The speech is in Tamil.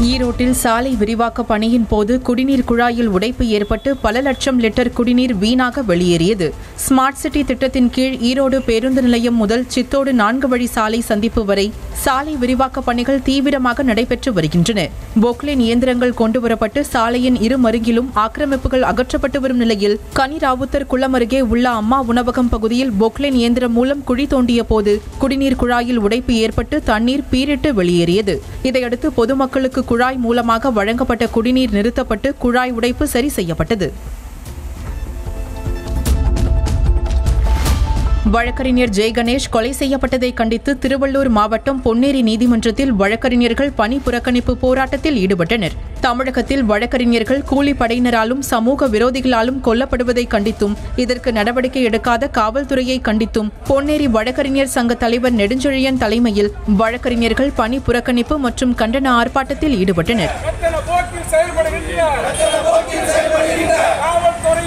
ஈரோட்டில் சாலை விரிவாக்க பணியின் போது குடிநீர் குழாயில் உடைப்பு ஏற்பட்டு பல லட்சம் லிட்டர் குடிநீர் வீணாக வெளியேறியது ஸ்மார்ட் சிட்டி திட்டத்தின் கீழ் ஈரோடு பேருந்து நிலையம் முதல் சித்தோடு நான்கு வழி சாலை சந்திப்பு வரை சாலை விரிவாக்க பணிகள் தீவிரமாக நடைபெற்று வருகின்றன பொக்லைன் இயந்திரங்கள் கொண்டுவரப்பட்டு சாலையின் இரு மருங்கிலும் ஆக்கிரமிப்புகள் அகற்றப்பட்டு வரும் நிலையில் கனிராவுத்தர் குளம் அருகே உள்ள அம்மா உணவகம் பகுதியில் பொக்லைன் இயந்திரம் மூலம் குழி தோண்டிய போது குடிநீர் குழாயில் உடைப்பு ஏற்பட்டு தண்ணீர் பீரிட்டு வெளியேறியது இதையடுத்து பொதுமக்களுக்கு குழாய் மூலமாக வழங்கப்பட்ட குடிநீர் நிறுத்தப்பட்டு குழாய் உடைப்பு சரி செய்யப்பட்டது வழக்கறிஞர் ஜெய் கணேஷ் கொலை செய்யப்பட்டதை கண்டித்து திருவள்ளூர் மாவட்டம் பொன்னேரி நீதிமன்றத்தில் வழக்கறிஞர்கள் பணி புறக்கணிப்பு போராட்டத்தில் ஈடுபட்டனர் தமிழகத்தில் வழக்கறிஞர்கள் கூலி படையினராலும் சமூக விரோதிகளாலும் கொல்லப்படுவதை கண்டித்தும் இதற்கு நடவடிக்கை எடுக்காத காவல்துறையை கண்டித்தும் பொன்னேரி வழக்கறிஞர் சங்க தலைவர் நெடுஞ்செழியன் தலைமையில் வழக்கறிஞர்கள் பணி புறக்கணிப்பு மற்றும் கண்டன ஆர்ப்பாட்டத்தில் ஈடுபட்டனர் கட்டண போக்கில் செயல்படுகின்ற காவல்துறை